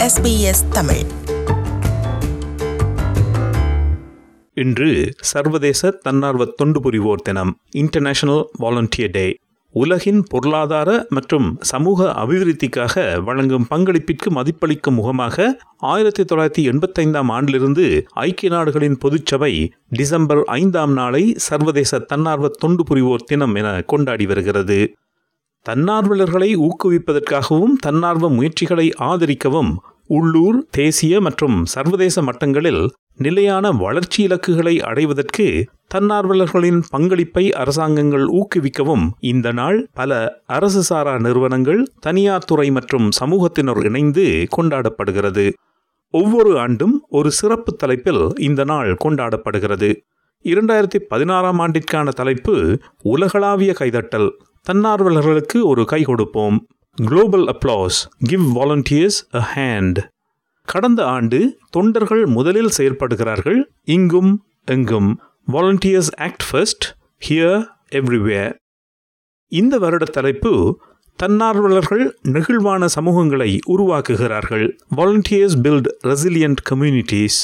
SBS Tamil இன்று சர்வதேச தன்னார்வ தொண்டு புரிவோர் தினம் இன்டர்நேஷனல் வாலண்டியர் டே உலகின் பொருளாதார மற்றும் சமூக அபிவிருத்திக்காக வழங்கும் பங்களிப்பிற்கு மதிப்பளிக்கும் முகமாக ஆயிரத்தி தொள்ளாயிரத்தி எண்பத்தைந்தாம் ஆண்டிலிருந்து ஐக்கிய நாடுகளின் பொதுச்சபை டிசம்பர் ஐந்தாம் நாளை சர்வதேச தன்னார்வ தொண்டு புரிவோர் தினம் என கொண்டாடி வருகிறது தன்னார்வலர்களை ஊக்குவிப்பதற்காகவும் தன்னார்வ முயற்சிகளை ஆதரிக்கவும் உள்ளூர் தேசிய மற்றும் சர்வதேச மட்டங்களில் நிலையான வளர்ச்சி இலக்குகளை அடைவதற்கு தன்னார்வலர்களின் பங்களிப்பை அரசாங்கங்கள் ஊக்குவிக்கவும் இந்த நாள் பல அரசு சாரா நிறுவனங்கள் தனியார் துறை மற்றும் சமூகத்தினர் இணைந்து கொண்டாடப்படுகிறது ஒவ்வொரு ஆண்டும் ஒரு சிறப்பு தலைப்பில் இந்த நாள் கொண்டாடப்படுகிறது இரண்டாயிரத்தி பதினாறாம் ஆண்டிற்கான தலைப்பு உலகளாவிய கைதட்டல் தன்னார்வலர்களுக்கு ஒரு கை கொடுப்போம் global applause give volunteers a hand கடந்த ஆண்டு தொண்டர்கள் முதலில் செயல்படுகிறார்கள் இங்கும் எங்கும் volunteers act first here everywhere இந்த வருட தலைப்பு தன்னார்வலர்கள் நெகிழ்வான சமூகங்களை உருவாக்குகிறார்கள் வாலண்டியர்ஸ் பில்ட் ரெசிலியன்ட் கம்யூனிட்டிஸ்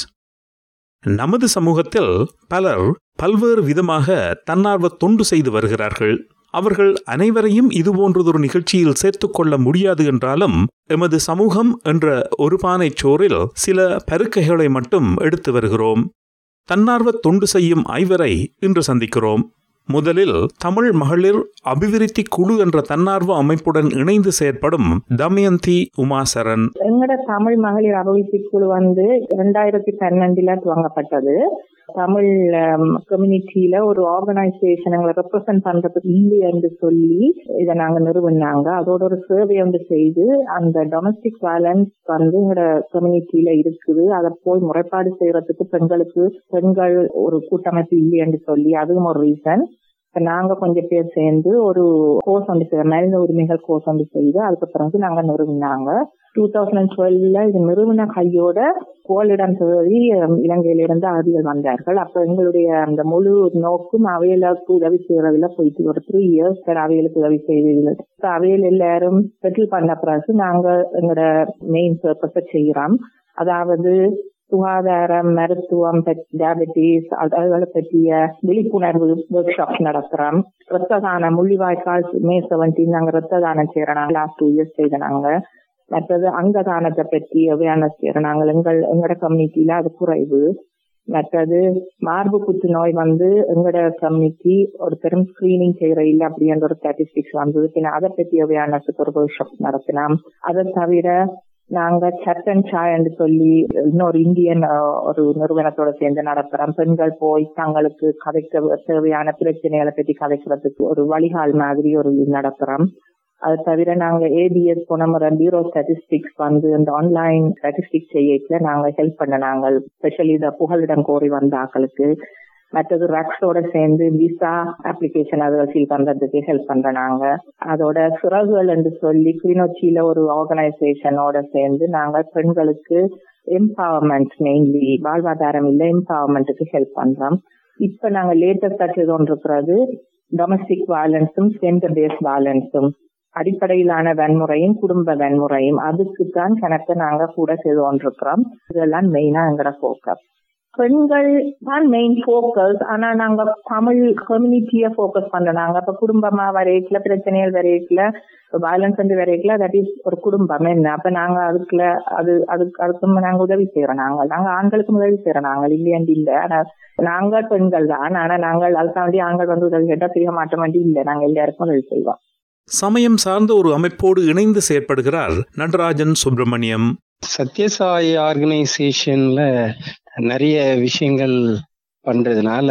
நமது சமூகத்தில் பலர் பல்வேறு விதமாக தன்னார்வ தொண்டு செய்து வருகிறார்கள் அவர்கள் அனைவரையும் இதுபோன்றதொரு நிகழ்ச்சியில் சேர்த்துக்கொள்ள முடியாது என்றாலும் எமது சமூகம் என்ற ஒரு பானை சோறில் சில பருக்கைகளை மட்டும் எடுத்து வருகிறோம் தன்னார்வ தொண்டு செய்யும் ஐவரை இன்று சந்திக்கிறோம் முதலில் தமிழ் மகளிர் அபிவிருத்தி குழு என்ற தன்னார்வ அமைப்புடன் இணைந்து செயற்படும் தமயந்தி உமாசரன் எங்கட தமிழ் மகளிர் அபிவிருத்தி குழு வந்து இரண்டாயிரத்தி பன்னெண்டுல துவங்கப்பட்டது தமிழ் கம்யூனிட்டியில ஒரு ஆர்கனைசேஷன் எங்களை ரெப்ரசென்ட் பண்றதுக்கு இல்லை என்று சொல்லி இதை நாங்க நிறுவனாங்க அதோட ஒரு சர்வே வந்து செய்து அந்த டொமஸ்டிக் வயலன்ஸ் வந்து எங்களோட கம்யூனிட்டியில இருக்குது அதை போய் முறைப்பாடு செய்யறதுக்கு பெண்களுக்கு பெண்கள் ஒரு கூட்டமைப்பு இல்லை என்று சொல்லி அதுவும் ஒரு ரீசன் நாங்க கொஞ்சம் பேர் சேர்ந்து ஒரு கோர்ஸ் வந்து செய்த மனித உரிமைகள் கோர்ஸ் வந்து செய்து அதுக்கு பிறகு நாங்க நிறுவினாங்க டூ தௌசண்ட் டுவெல்ல இது நிறுவன கையோட கோலிடம் தேடி இலங்கையிலிருந்து அகதிகள் வந்தார்கள் அப்ப எங்களுடைய அந்த முழு நோக்கும் அவைகளுக்கு உதவி செய்யறதுல போயிட்டு ஒரு த்ரீ இயர்ஸ் அவைகளுக்கு உதவி செய்வதில் அவையில் எல்லாரும் செட்டில் பண்ண பிறகு நாங்க எங்களோட மெயின் பர்பஸை செய்யறோம் அதாவது சுகாதாரம் மருத்துவம் டயபெட்டிஸ் அதுகளை பற்றிய விழிப்புணர்வு ஒர்க் ஷாப் நடத்துறோம் ரத்த தானம் முள்ளிவாய்க்கால் மே செவன்டீன் நாங்க ரத்த தானம் செய்யறோம் லாஸ்ட் டூ இயர்ஸ் செய்த நாங்க மற்றது அங்கதானத்தை பற்றி அவேர்னஸ் செய்யறோம் நாங்கள் எங்கள் எங்களோட கம்யூனிட்டியில அது குறைவு மற்றது மார்பு புற்றுநோய் வந்து எங்களோட கம்யூனிட்டி ஒரு பெரும் ஸ்கிரீனிங் செய்யற இல்லை அப்படின்ற ஒரு ஸ்டாட்டிஸ்டிக்ஸ் வந்தது பின்ன அதை பற்றி அவேர்னஸ் ஒரு ஒர்க் ஷாப் நடத்தினோம் அதை தவிர நாங்க சட்டன் சாய் என்று சொல்லி இன்னொரு இந்தியன் ஒரு நிறுவனத்தோட சேர்ந்து நடத்துறோம் பெண்கள் போய் தங்களுக்கு கதைக்க தேவையான பிரச்சனைகளை பற்றி கதைக்கிறதுக்கு ஒரு வழிகால் மாதிரி ஒரு நடத்துறோம் அது தவிர நாங்க ஏபிஎஸ் போன முறை பியூரோ ஸ்டாட்டிஸ்டிக்ஸ் வந்து இந்த ஆன்லைன் ஸ்டாட்டிஸ்டிக்ஸ் செய்யல நாங்க ஹெல்ப் பண்ண நாங்கள் ஸ்பெஷலி இந்த புகலிடம் கோரி வந்த ஆக்களுக்கு மற்றது ரக்ஸோட சேர்ந்து விசா அப்ளிகேஷன் அதை ஃபில் பண்றதுக்கு ஹெல்ப் பண்ற நாங்க அதோட சிறகுகள் என்று சொல்லி கிளிநொச்சியில ஒரு ஆர்கனைசேஷனோட சேர்ந்து நாங்க பெண்களுக்கு எம்பவர்மெண்ட் மெயின்லி வாழ்வாதாரம் இல்ல எம்பவர்மெண்ட்டுக்கு ஹெல்ப் பண்றோம் இப்ப நாங்க லேட்டஸ்டா செய்து கொண்டிருக்கிறது டொமஸ்டிக் வயலன்ஸும் ஜெண்டர் பேஸ் வயலன்ஸும் அடிப்படையிலான வன்முறையும் குடும்ப வன்முறையும் அதுக்கு தான் கணக்கு நாங்க கூட செய்து கொண்டிருக்கிறோம் இதெல்லாம் மெயினா எங்களோட போக்கஸ் பெண்கள் தான் மெயின் போக்கஸ் ஆனா நாங்க தமிழ் கம்யூனிட்டிய போக்கஸ் பண்றாங்க இப்ப குடும்பமா வரைக்கல பிரச்சனைகள் வரைக்கல வயலன்ஸ் வந்து வரைக்கல தட் இஸ் ஒரு குடும்பம் என்ன அப்ப நாங்க அதுக்குள்ள அது அதுக்கு அதுக்கு நாங்க உதவி செய்யறோம் நாங்கள் நாங்க ஆண்களுக்கும் உதவி செய்யறோம் நாங்கள் இல்லையாண்டு இல்ல ஆனா நாங்கள் பெண்கள் தான் ஆனா நாங்கள் அதுக்காண்டி ஆண்கள் வந்து உதவி கேட்டா செய்ய மாட்டோம் வேண்டி இல்ல நாங்க எல்லாருக்கும் உதவி செய்வோம் சமயம் சார்ந்த ஒரு அமைப்போடு இணைந்து செயற்படுகிறார் நடராஜன் சுப்பிரமணியம் சத்யசாய் ஆர்கனைசேஷன்ல நிறைய விஷயங்கள் பண்றதுனால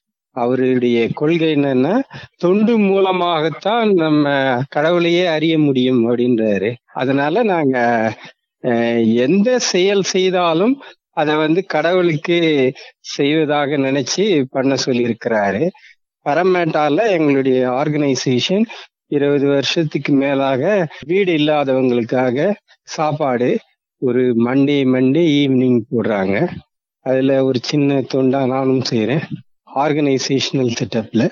அவருடைய கொள்கை என்னன்னா தொண்டு மூலமாகத்தான் நம்ம கடவுளையே அறிய முடியும் அப்படின்றாரு அதனால நாங்க எந்த செயல் செய்தாலும் அதை வந்து கடவுளுக்கு செய்வதாக நினைச்சு பண்ண சொல்லியிருக்கிறாரு பரமேட்டால எங்களுடைய ஆர்கனைசேஷன் இருபது வருஷத்துக்கு மேலாக வீடு இல்லாதவங்களுக்காக சாப்பாடு ஒரு மண்டே மண்டே ஈவினிங் போடுறாங்க அதுல ஒரு சின்ன தொண்டா நானும் செய்யறேன் ஆர்கனைசேஷனல் செட்டப்ல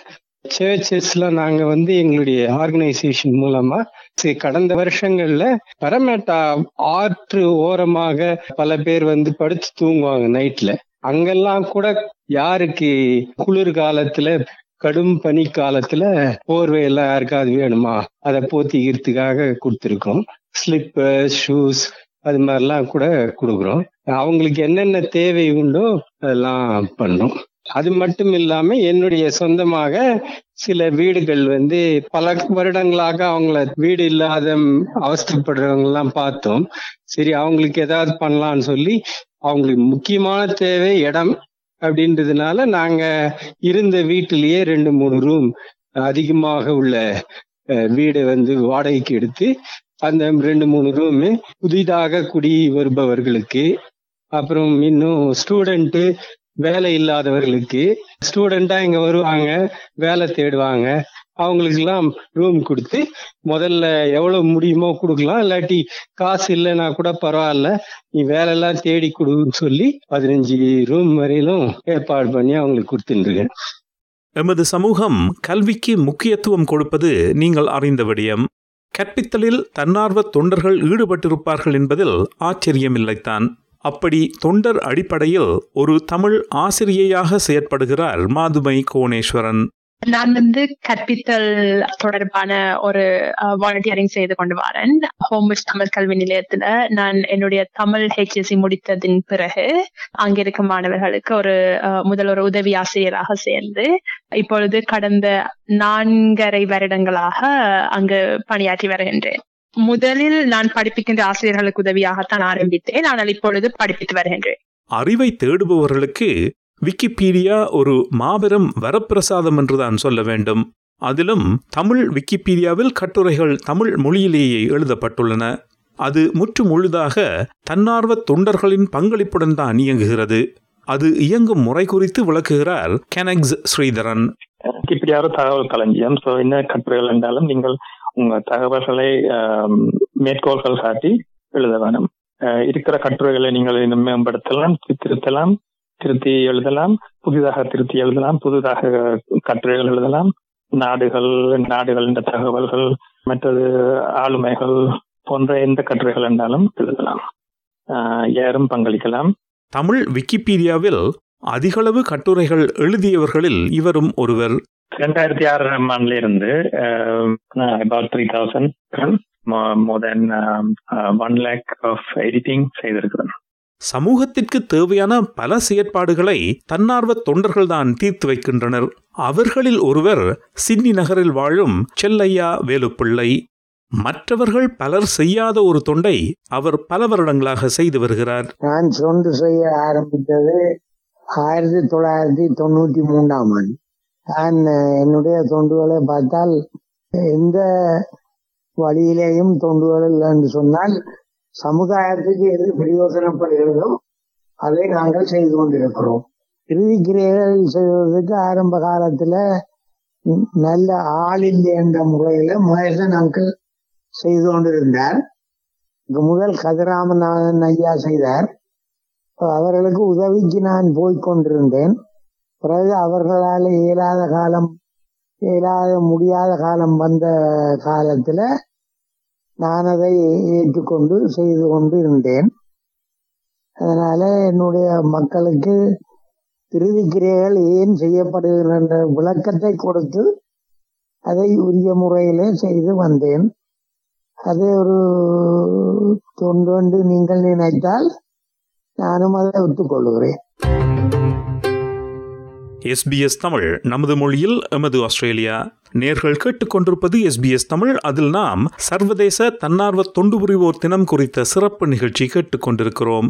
சர்ச்சஸ்ல நாங்க வந்து எங்களுடைய ஆர்கனைசேஷன் மூலமா சி- கடந்த வருஷங்கள்ல பரமேட்டா ஆற்று ஓரமாக பல பேர் வந்து படுத்து தூங்குவாங்க நைட்ல அங்கெல்லாம் கூட யாருக்கு குளிர் காலத்துல கடும் பனி காலத்துல போர்வை எல்லாம் யாருக்காவது வேணுமா அதை போத்திக்கிறதுக்காக கொடுத்துருக்கோம் ஸ்லிப்பர் ஷூஸ் அது மாதிரிலாம் கூட கொடுக்குறோம் அவங்களுக்கு என்னென்ன தேவை உண்டோ அதெல்லாம் பண்ணோம் அது மட்டும் இல்லாம என்னுடைய சொந்தமாக சில வீடுகள் வந்து பல வருடங்களாக அவங்கள வீடு இல்லாத அவஸ்தைப்படுறவங்க எல்லாம் பார்த்தோம் சரி அவங்களுக்கு ஏதாவது பண்ணலாம்னு சொல்லி அவங்களுக்கு முக்கியமான தேவை இடம் அப்படின்றதுனால நாங்க இருந்த வீட்டிலேயே ரெண்டு மூணு ரூம் அதிகமாக உள்ள அஹ், வீடை வந்து வாடகைக்கு எடுத்து அந்த ரெண்டு மூணு ரூமு புதிதாக குடி வருபவர்களுக்கு அப்புறம் இன்னும் ஸ்டூடெண்ட் வேலை இல்லாதவர்களுக்கு ஸ்டூடெண்டா இங்க வருவாங்க வேலை தேடுவாங்க அவங்களுக்கெல்லாம் ரூம் கொடுத்து முதல்ல எவ்வளவு முடியுமோ கொடுக்கலாம் இல்லாட்டி காசு இல்லைன்னா கூட பரவாயில்ல நீ வேலையெல்லாம் தேடி கொடுன்னு சொல்லி பதினஞ்சு ரூம் வரையிலும் ஏற்பாடு பண்ணி அவங்களுக்கு கொடுத்துருக்கேன் எமது சமூகம் கல்விக்கு முக்கியத்துவம் கொடுப்பது நீங்கள் அறிந்த விடயம் கற்பித்தலில் தன்னார்வ தொண்டர்கள் ஈடுபட்டிருப்பார்கள் என்பதில் ஆச்சரியமில்லைத்தான் அப்படி தொண்டர் அடிப்படையில் ஒரு தமிழ் ஆசிரியையாக செயற்படுகிறார் மாதுமை கோணேஸ்வரன் நான் வந்து கற்பித்தல் தொடர்பான ஒரு வாலண்டியரிங் செய்து கொண்டு வரேன் ஹோம்ஸ் தமிழ் கல்வி நிலையத்துல நான் என்னுடைய தமிழ் ஹெச்எஸ்சி முடித்ததின் பிறகு அங்க இருக்கும் மாணவர்களுக்கு ஒரு அஹ், முதல் ஒரு உதவி ஆசிரியராக சேர்ந்து இப்பொழுது கடந்த நான்கரை வருடங்களாக அங்கு பணியாற்றி வருகின்றேன் முதலில் நான் படிப்பிக்கின்ற ஆசிரியர்களுக்கு உதவியாகத்தான் ஆரம்பித்தேன் ஆனால் இப்பொழுது படிப்பித்து வருகின்றேன் அறிவை தேடுபவர்களுக்கு விக்கிபீடியா ஒரு மாபெரும் வரப்பிரசாதம் என்றுதான் சொல்ல வேண்டும் அதிலும் தமிழ் விக்கிபீடியாவில் கட்டுரைகள் தமிழ் மொழியிலேயே எழுதப்பட்டுள்ளன அது முற்று முழுதாக தன்னார்வ தொண்டர்களின் பங்களிப்புடன் தான் இயங்குகிறது அது இயங்கும் முறை குறித்து விளக்குகிறார் கெனக்ஸ் ஸ்ரீதரன் இப்படி ஒரு தகவல் களஞ்சியம் சோ என்ன கட்டுரைகள் என்றாலும் நீங்கள் உங்க தகவல்களை ஆம், மேற்கோள்கள் காட்டி எழுத வேணும் அஹ், இருக்கிற கட்டுரைகளை நீங்கள் இன்னும் மேம்படுத்தலாம் தி- திருத்தலாம் திருத்தி எழுதலாம் புதிதாக திருத்தி எழுதலாம் புதிதாக கட்டுரைகள் எழுதலாம் நாடுகள் நாடுகள் என்ற தகவல்கள் மற்றது ஆளுமைகள் போன்ற எந்த கட்டுரைகள் என்றாலும் எழுதலாம் ஆஹ், யாரும் பங்களிக்கலாம் தமிழ் விக்கிபீடியாவில் அதிகளவு கட்டுரைகள் எழுதியவர்களில் இவரும் ஒருவர் ரெண்டாயிரத்தி ஆறாம் ஆண்டுல இருந்து about three thousand more than one lakh of editing செய்திருக்கிறேன் சமூகத்திற்கு தேவையான பல செயற்பாடுகளை தன்னார்வ தொண்டர்கள்தான் தீர்த்து வைக்கின்றனர் அவர்களில் ஒருவர் சிட்னி நகரில் வாழும் செல்லையா வேலுப்பிள்ளை மற்றவர்கள் பலர் செய்யாத ஒரு தொண்டை அவர் பல வருடங்களாக செய்து வருகிறார் நான் தொண்டு செய்ய ஆரம்பித்தது ஆயிரத்தி தொள்ளாயிரத்தி தொண்ணூத்தி மூன்றாம் ஆண்டு நான் அஹ், என்னுடைய தொண்டுகளை பார்த்தால் எந்த வழியிலேயும் தொண்டுகள் இல்லை என்று சொன்னால் சமுதாயத்துக்கு எது பிரயோசனப்படுகிறதோ அதை நாங்கள் செய்து கொண்டிருக்கிறோம் இறுதி கிரியைகள் செய்வதற்கு ஆரம்ப காலத்துல ந- நல்ல ஆள் இல்லை என்ற முறையில மகேசன் அங்கிள் செய்து கொண்டிருந்தார் இங்கு முதல் கதிராமநாதன் ஐயா செய்தார் அவர்களுக்கு உதவிக்கு நான் போய்க் கொண்டிருந்தேன் பிறகு அவர்களால் இயலாத காலம் இயலாத முடியாத காலம் வந்த காலத்துல நான் அதை ஏற்றுக்கொண்டு செய்து கொண்டு இருந்தேன் அதனால என்னுடைய மக்களுக்கு இறுதி கிரியைகள் ஏன் செய்யப்படுகின்றன என்ற விளக்கத்தை கொடுத்து அதை உரிய முறையிலே செய்து வந்தேன் அதை ஒரு தொண்டு என்று நீங்கள் நினைத்தால் நானும் அதை ஒத்துக்கொள்கிறேன் எஸ்பிஎஸ் தமிழ் நமது மொழியில் எமது ஆஸ்திரேலியா நேர்கள் கேட்டுக்கொண்டிருப்பது எஸ்பிஎஸ் தமிழ் அதில் நாம் சர்வதேச தன்னார்வ தொண்டு புரிவோர் தினம் குறித்த சிறப்பு நிகழ்ச்சி கேட்டுக்கொண்டிருக்கிறோம்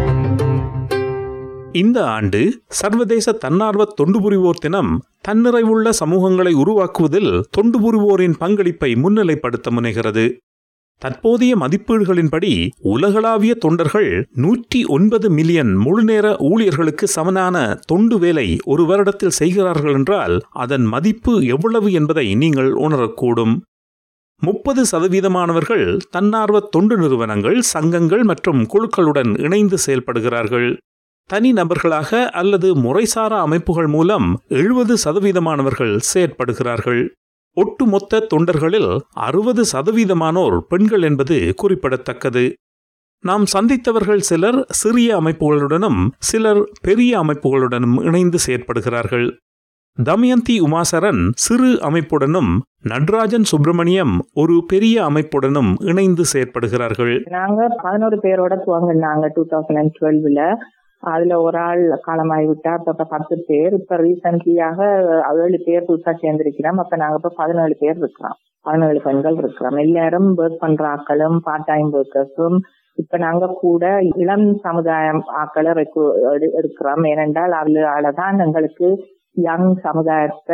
இந்த ஆண்டு சர்வதேச தன்னார்வ தொண்டு புரிவோர் தினம் தன்னிறைவுள்ள சமூகங்களை உருவாக்குவதில் தொண்டு புரிவோரின் பங்களிப்பை முன்னிலைப்படுத்த முனைகிறது தற்போதைய மதிப்பீடுகளின்படி உலகளாவிய தொண்டர்கள் நூற்றி ஒன்பது மில்லியன் முழுநேர ஊழியர்களுக்கு சமனான தொண்டு வேலை ஒரு வருடத்தில் செய்கிறார்கள் என்றால் அதன் மதிப்பு எவ்வளவு என்பதை நீங்கள் உணரக்கூடும் முப்பது சதவீதமானவர்கள் தன்னார்வ தொண்டு நிறுவனங்கள் சங்கங்கள் மற்றும் குழுக்களுடன் இணைந்து செயல்படுகிறார்கள் தனிநபர்களாக அல்லது முறைசாரா அமைப்புகள் மூலம் எழுபது சதவீதமானவர்கள் செயற்படுகிறார்கள் ஒட்டுமொத்த தொண்டர்களில் அறுபது சதவீதமானோர் பெண்கள் என்பது குறிப்பிடத்தக்கது நாம் சந்தித்தவர்கள் சிலர் சிறிய அமைப்புகளுடனும் சிலர் பெரிய அமைப்புகளுடனும் இணைந்து செயற்படுகிறார்கள் தமயந்தி உமாசரன் சிறு அமைப்புடனும் நடராஜன் சுப்பிரமணியம் ஒரு பெரிய அமைப்புடனும் இணைந்து செயற்படுகிறார்கள் நாங்க பதினோரு பேரோட துவங்கினாங்க டூ தௌசண்ட் அண்ட் டுவெல்வ்ல அதுல ஒரு ஆள் காலமாகி விட்டா அப்ப பத்து பேர் இப்ப ரீசென்ட்லியாக ஏழு பேர் புதுசா சேர்ந்திருக்கிறோம் அப்ப நாங்க இப்ப பதினேழு பேர் இருக்கிறோம் பதினேழு பெண்கள் இருக்கிறோம் எல்லாரும் ஒர்க் பண்ற ஆக்களும் பார்ட் டைம் ஒர்க்கர்ஸும் இப்ப நாங்க கூட இளம் சமுதாயம் ஆக்களை எடுக்கிறோம் ஏனென்றால் அவளால தான் எங்களுக்கு யங் சமுதாயத்தை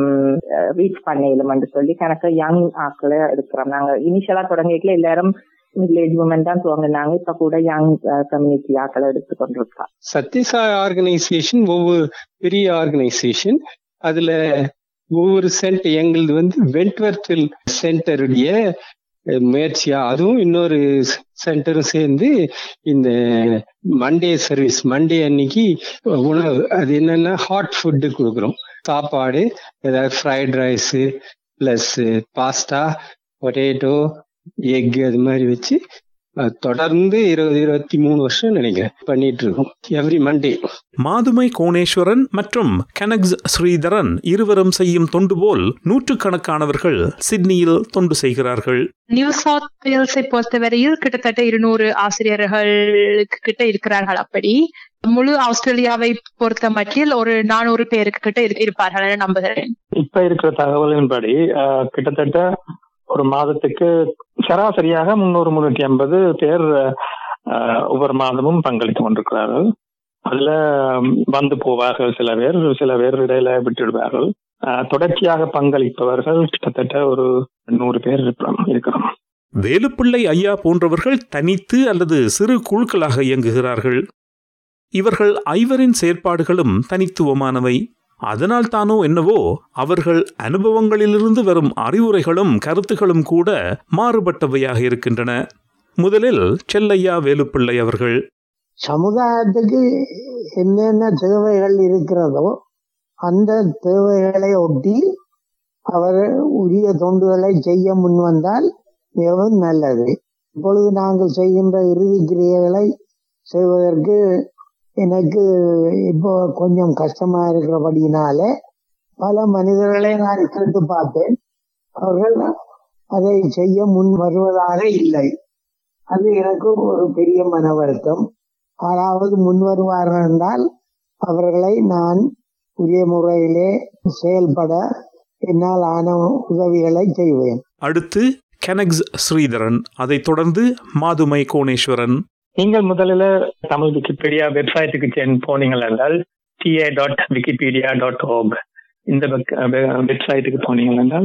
ரீச் பண்ணிடலும் என்று சொல்லி கணக்கு யங் ஆக்களை எடுக்கிறோம் நாங்க இனிஷியலா தொடங்கிக்கல எல்லாரும் மிடில் ஏஜ் உமன் தான் துவங்கினாங்க இப்ப கூட யங் கம்யூனிட்டி ஆக்களை எடுத்து கொண்டிருக்கோம் சத்யசாய் ஆர்கனைசேஷன் ஒவ்வொரு பெரிய ஆர்கனைசேஷன் அதுல ஒவ்வொரு சென்டர் எங்களது வந்து வென்ட்வர்த்தில் சென்டருடைய முயற்சியா அதுவும் இன்னொரு சென்டரும் சேர்ந்து இந்த மண்டே சர்வீஸ் மண்டே அன்னைக்கு உணவு அது என்னன்னா ஹாட் ஃபுட்டு கொடுக்குறோம் சாப்பாடு ஏதாவது fried rice plus pasta potato egg அது மாதிரி வச்சு தொடர்ந்து இருபது இருபத்தி மூணு வருஷம் நினைக்கிறேன் பண்ணிட்டு இருக்கோம் எவ்ரி மண்டே மாதுமை கோணேஸ்வரன் மற்றும் கனக்ஸ் ஸ்ரீதரன் இருவரும் செய்யும் தொண்டு போல் நூற்றுக்கணக்கானவர்கள் சிட்னியில் தொண்டு செய்கிறார்கள் நியூ சவுத் வேல்ஸை பொறுத்தவரையில் கிட்டத்தட்ட இருநூறு ஆசிரியர்கள் கிட்ட இருக்கிறார்கள் அப்படி முழு ஆஸ்திரேலியாவை பொறுத்த மட்டில் ஒரு நானூறு பேருக்கு கிட்ட இருப்பார்கள் நம்புகிறேன் இப்ப இருக்கிற தகவலின்படி கிட்டத்தட்ட ஒரு மாதத்துக்கு சராசரியாக முன்னூறு முன்னூத்தி ஐம்பது பேர் ஒவ்வொரு மாதமும் பங்களித்து கொண்டிருக்கிறார்கள் அதுல வந்து போவார்கள் சில பேர் சில பேர் இடையில விட்டுவிடுவார்கள் தொடர்ச்சியாக பங்களிப்பவர்கள் கிட்டத்தட்ட ஒரு நூறு பேர் இருக்கிறோம் வேலுப்பிள்ளை ஐயா போன்றவர்கள் தனித்து அல்லது சிறு குழுக்களாக இயங்குகிறார்கள் இவர்கள் ஐவரின் செயற்பாடுகளும் தனித்துவமானவை அதனால் தானோ என்னவோ அவர்கள் அனுபவங்களிலிருந்து வரும் அறிவுரைகளும் கருத்துகளும் கூட மாறுபட்டவையாக இருக்கின்றன முதலில் செல்லையா வேலுப்பிள்ளை அவர்கள் சமுதாயத்துக்கு என்னென்ன தேவைகள் இருக்கிறதோ அந்த தேவைகளை ஒட்டி அவர் உரிய தொண்டுகளை செய்ய முன்வந்தால் மிகவும் நல்லது இப்பொழுது நாங்கள் செய்கின்ற இறுதி கிரியைகளை செய்வதற்கு எனக்கு இப்போ கொஞ்சம் கஷ்டமா இருக்கிறபடினால பல மனிதர்களை நான் கேட்டு பார்த்தேன் அவர்கள் அதை செய்ய முன் வருவதாக இல்லை அது எனக்கு ஒரு பெரிய மன வருத்தம் யாராவது முன் வருவார்கள் என்றால் அவர்களை நான் உரிய முறையிலே செயல்பட என்னால் ஆன உதவிகளை செய்வேன் அடுத்து கெனக்ஸ் ஸ்ரீதரன் அதைத் தொடர்ந்து மாதுமை கோணேஸ்வரன் நீங்கள் முதலில் தமிழ் விக்கிபீடியா வெப்சைட்டுக்கு சென் போனீங்கள் என்றால் T A dot Wikipedia dot org இந்த வெப்சைட்டுக்கு போனீங்கள் என்றால்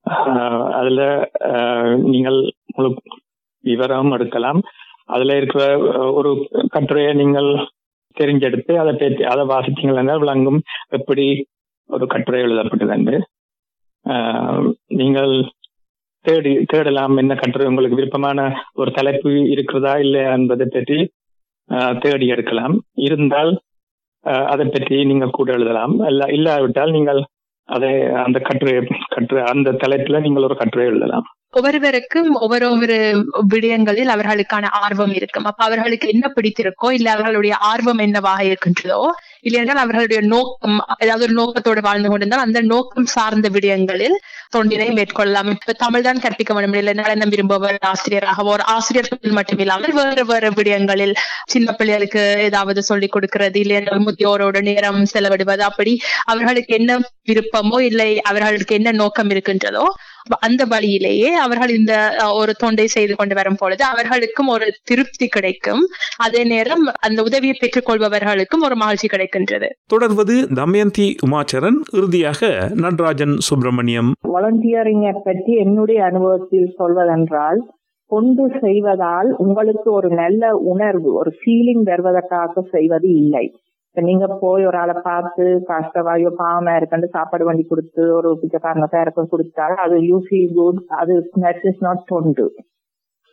அதுல நீங்கள் முழு விவரம் எடுக்கலாம் அதுல இருக்கிற ஒரு கட்டுரையை நீங்கள் தெரிஞ்செடுத்து அதை பேசி அதை வாசித்தீங்கள் என்றால் விளங்கும் எப்படி ஒரு கட்டுரை எழுதப்பட்டது என்று நீங்கள் தேடி தேடலாம் என்ன கட்டுரை உங்களுக்கு விருப்பமான ஒரு தலைப்பு இருக்கிறதா இல்லையா என்பதை பற்றி தேடி எடுக்கலாம் இருந்தால் அதை பற்றி நீங்கள் கூட எழுதலாம் இல்ல இல்லாவிட்டால் நீங்கள் அதை அந்த கட்டுரை கட்டுரை அந்த தலைப்புல நீங்கள் ஒரு கட்டுரை எழுதலாம் ஒவ்வொருவருக்கும் ஒவ்வொரு ஒரு விடயங்களில் அவர்களுக்கான ஆர்வம் இருக்கும் அப்ப அவர்களுக்கு என்ன பிடித்திருக்கோ இல்ல அவர்களுடைய ஆர்வம் என்னவாக இருக்கின்றதோ இல்லையென்றால் அவர்களுடைய நோக்கம் ஏதாவது ஒரு நோக்கத்தோடு வாழ்ந்து கொண்டிருந்தால் அந்த நோக்கம் சார்ந்த விடயங்களில் தொண்டினை மேற்கொள்ளலாம் இப்ப தமிழ் தான் கற்பிக்க வேண்டும் இல்லை நலனம் விரும்புவர் ஆசிரியராக ஒரு ஆசிரியர் மட்டும் இல்லாமல் வேறு வேறு விடயங்களில் சின்ன பிள்ளைகளுக்கு ஏதாவது சொல்லிக் கொடுக்கிறது இல்லை முதியோரோட நேரம் செலவிடுவது அப்படி அவர்களுக்கு என்ன விருப்பமோ இல்லை அவர்களுக்கு என்ன நோக்கம் இருக்கின்றதோ அந்த வழியிலேயே அவர்கள் இந்த ஒரு தொண்டை செய்து கொண்டு வரும் பொழுது அவர்களுக்கும் ஒரு திருப்தி கிடைக்கும் அதே நேரம் அந்த உதவியை பெற்றுக் கொள்பவர்களுக்கும் ஒரு மகிழ்ச்சி கிடைக்கின்றது தொடர்வது தமயந்தி உமாச்சரன் இறுதியாக நடராஜன் சுப்பிரமணியம் வாலண்டியரிங்கை பற்றி என்னுடைய அனுபவத்தில் சொல்வதென்றால் கொண்டு செய்வதால் உங்களுக்கு ஒரு நல்ல உணர்வு ஒரு ஃபீலிங் வருவதற்காக செய்வது இல்லை இப்ப நீங்க போய் ஒரு ஆளை பார்த்து கஷ்டவாயோ பாவமா இருக்குன்னு சாப்பாடு வண்டி கொடுத்து ஒரு பிச்சைக்காரங்க பேருக்கு கொடுத்தால் அது யூ ஃபீல் குட் அது தட் இஸ் நாட் தொண்டு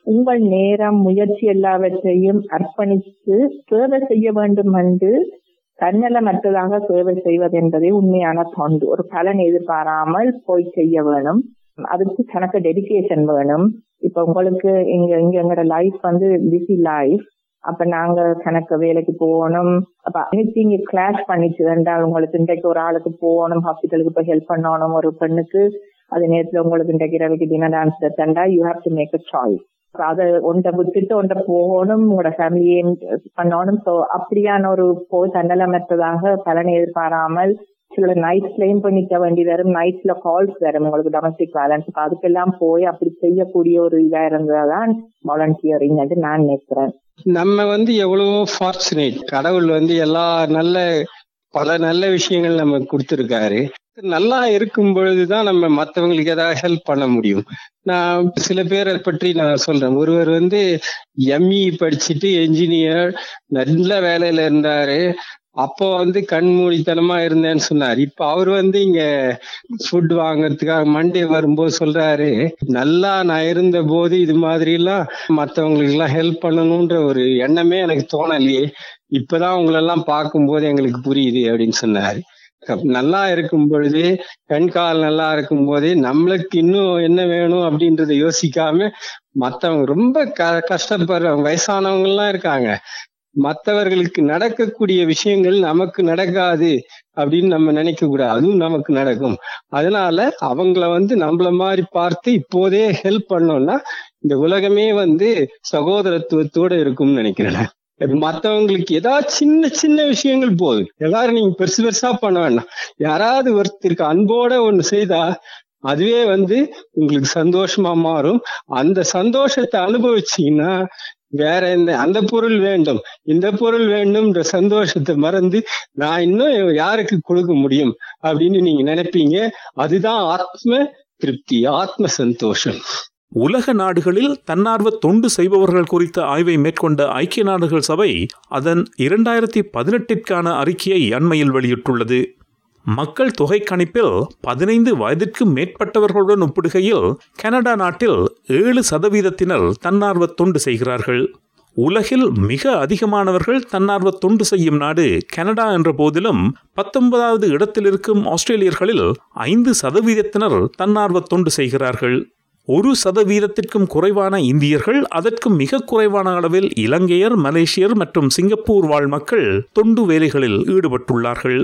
உங்கள் நேரம் முயற்சி எல்லாவற்றையும் அர்ப்பணித்து சேவை செய்ய வேண்டும் என்று தன்னலமற்றதாக சேவை செய்வது என்பதே உண்மையான தொண்டு ஒரு பலன் எதிர்பாராமல் போய் செய்ய வேணும் அதுக்கு கணக்கு டெடிகேஷன் வேணும் இப்ப உங்களுக்கு இங்க இங்க எங்களோட லைஃப் வந்து பிஸி லைஃப் அப்ப நாங்க கணக்கு வேலைக்கு போகணும் அப்ப அனைத்தையும் கிளாஸ் பண்ணிச்சு என்றால் உங்களுக்கு இன்றைக்கு ஒரு ஆளுக்கு போகணும் ஹாஸ்பிட்டலுக்கு போய் ஹெல்ப் பண்ணணும் ஒரு பெண்ணுக்கு அது நேரத்துல உங்களுக்கு இன்றைக்கு இரவுக்கு டின்னர் டான்ஸ் தண்டா you have to make a choice அதை ஒன்றை விட்டுட்டு ஒன்றை போகணும் உங்களோட ஃபேமிலியை பண்ணணும் ஸோ அப்படியான ஒரு போய் தன்னலமற்றதாக பலனை எதிர்பாராமல் சில நைட்ஸ்லயும் போய் நிக்க வேண்டி வரும் நைட்ஸ்ல கால்ஸ் வரும் உங்களுக்கு டொமஸ்டிக் வேலன்ஸ் அதுக்கெல்லாம் போய் அப்படி செய்யக்கூடிய ஒரு இதா இருந்ததான் வாலண்டியரிங் என்று நான் நினைக்கிறேன் நம்ம வந்து எவ்வளவோ ஃபார்ச்சுனேட் கடவுள் வந்து எல்லா நல்ல பல நல்ல விஷயங்கள் நமக்கு கொடுத்துருக்காரு நல்லா இருக்கும் பொழுதுதான் நம்ம மற்றவங்களுக்கு ஏதாவது ஹெல்ப் பண்ண முடியும் நான் சில பேரை பற்றி நான் சொல்றேன் ஒருவர் வந்து எம்இ படிச்சுட்டு என்ஜினியர் நல்ல வேலையில இருந்தாரு அப்போ வந்து கண்மூடித்தனமா இருந்தேன்னு சொன்னார் இப்ப அவர் வந்து இங்க ஃபுட் வாங்குறதுக்காக மண்டே வரும்போது சொல்றாரு நல்லா நான் இருந்த போது இது மாதிரி எல்லாம் மத்தவங்களுக்கு எல்லாம் ஹெல்ப் பண்ணணும்ன்ற ஒரு எண்ணமே எனக்கு தோணலையே இப்பதான் உங்களெல்லாம் பார்க்கும்போது எங்களுக்கு புரியுது அப்படின்னு சொன்னாரு நல்லா இருக்கும் பொழுது கண் கால் நல்லா இருக்கும் போதே நம்மளுக்கு இன்னும் என்ன வேணும் அப்படின்றத யோசிக்காம மத்தவங்க ரொம்ப க கஷ்டப்படுறவங்க வயசானவங்க எல்லாம் இருக்காங்க மற்றவர்களுக்கு நடக்கக்கூடிய விஷயங்கள் நமக்கு நடக்காது அப்படின்னு நம்ம நினைக்க கூடாது அதுவும் நமக்கு நடக்கும் அதனால அவங்கள வந்து நம்மள மாதிரி பார்த்து இப்போதே ஹெல்ப் பண்ணோம்னா இந்த உலகமே வந்து சகோதரத்துவத்தோட இருக்கும்னு நினைக்கிறேன் மத்தவங்களுக்கு ஏதாவது சின்ன சின்ன விஷயங்கள் போதும் எல்லாரும் நீங்க பெருசு பெருசா பண்ண வேண்டாம் யாராவது ஒருத்தருக்கு அன்போட ஒண்ணு செய்தா அதுவே வந்து உங்களுக்கு சந்தோஷமா மாறும் அந்த சந்தோஷத்தை அனுபவிச்சீங்கன்னா வேற எந்த அந்த பொருள் வேண்டும் இந்த பொருள் வேண்டும்ன்ற சந்தோஷத்தை மறந்து நான் இன்னும் யாருக்கு கொடுக்க முடியும் அப்படின்னு நீங்க நினைப்பீங்க அதுதான் ஆத்ம திருப்தி ஆத்ம சந்தோஷம் உலக நாடுகளில் தன்னார்வ தொண்டு செய்பவர்கள் குறித்த ஆய்வை மேற்கொண்ட ஐக்கிய நாடுகள் சபை அதன் இரண்டாயிரத்தி பதினெட்டிற்கான அறிக்கையை அண்மையில் வெளியிட்டுள்ளது மக்கள் தொகை கணிப்பில் பதினைந்து வயதிற்கு மேற்பட்டவர்களுடன் ஒப்பிடுகையில் கனடா நாட்டில் ஏழு சதவீதத்தினர் தன்னார்வ தொண்டு செய்கிறார்கள் உலகில் மிக அதிகமானவர்கள் தன்னார்வ தொண்டு செய்யும் நாடு கனடா என்ற போதிலும் பத்தொன்பதாவது இடத்தில் இருக்கும் ஆஸ்திரேலியர்களில் ஐந்து சதவீதத்தினர் தன்னார்வ தொண்டு செய்கிறார்கள் ஒரு சதவீதத்திற்கும் குறைவான இந்தியர்கள் அதற்கும் மிக குறைவான அளவில் இலங்கையர் மலேசியர் மற்றும் சிங்கப்பூர் வாழ் மக்கள் தொண்டு வேலைகளில் ஈடுபட்டுள்ளார்கள்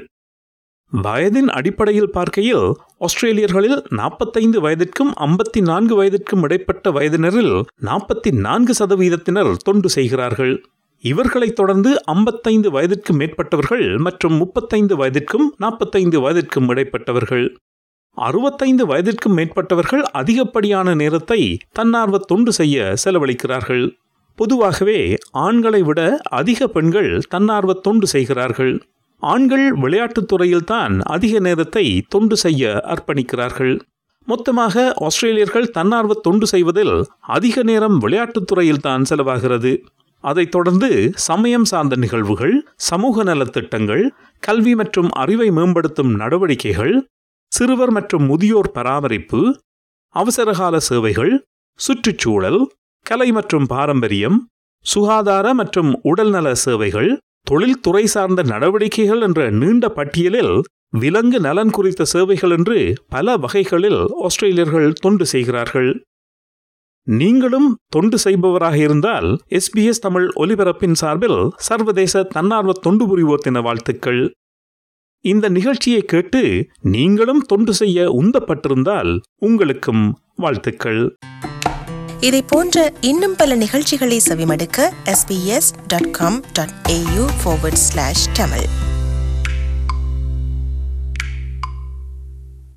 வயதின் அடிப்படையில் பார்க்கையில் ஆஸ்திரேலியர்களில் நாற்பத்தைந்து வயதிற்கும் ஐம்பத்தி நான்கு வயதிற்கும் இடைப்பட்ட வயதினரில் நாற்பத்தி நான்கு சதவீதத்தினர் தொண்டு செய்கிறார்கள் இவர்களைத் தொடர்ந்து ஐம்பத்தைந்து வயதிற்கு மேற்பட்டவர்கள் மற்றும் முப்பத்தைந்து வயதிற்கும் நாற்பத்தைந்து வயதிற்கும் இடைப்பட்டவர்கள் அறுபத்தைந்து வயதிற்கும் மேற்பட்டவர்கள் அதிகப்படியான நேரத்தை தன்னார்வ தொண்டு செய்ய செலவழிக்கிறார்கள் பொதுவாகவே ஆண்களை விட அதிக பெண்கள் தன்னார்வ தொண்டு செய்கிறார்கள் ஆண்கள் விளையாட்டுத் துறையில்தான் அதிக நேரத்தை தொண்டு செய்ய அர்ப்பணிக்கிறார்கள் மொத்தமாக ஆஸ்திரேலியர்கள் தன்னார்வ தொண்டு செய்வதில் அதிக நேரம் விளையாட்டுத் துறையில்தான் செலவாகிறது அதைத் தொடர்ந்து சமயம் சார்ந்த நிகழ்வுகள் சமூக நலத்திட்டங்கள் கல்வி மற்றும் அறிவை மேம்படுத்தும் நடவடிக்கைகள் சிறுவர் மற்றும் முதியோர் பராமரிப்பு அவசரகால சேவைகள் சுற்றுச்சூழல் கலை மற்றும் பாரம்பரியம் சுகாதார மற்றும் உடல்நல சேவைகள் தொழில்துறை சார்ந்த நடவடிக்கைகள் என்ற நீண்ட பட்டியலில் விலங்கு நலன் குறித்த சேவைகள் என்று பல வகைகளில் ஆஸ்திரேலியர்கள் தொண்டு செய்கிறார்கள் நீங்களும் தொண்டு செய்பவராக இருந்தால் எஸ்பிஎஸ் தமிழ் ஒலிபரப்பின் சார்பில் சர்வதேச தன்னார்வ தொண்டு புரிவோர் தின வாழ்த்துக்கள் இந்த நிகழ்ச்சியை கேட்டு நீங்களும் தொண்டு செய்ய உந்தப்பட்டிருந்தால் உங்களுக்கும் வாழ்த்துக்கள் இதை போன்ற இன்னும் பல நிகழ்ச்சிகளை செவிமடுக்க sbs.com.au forward slash tamil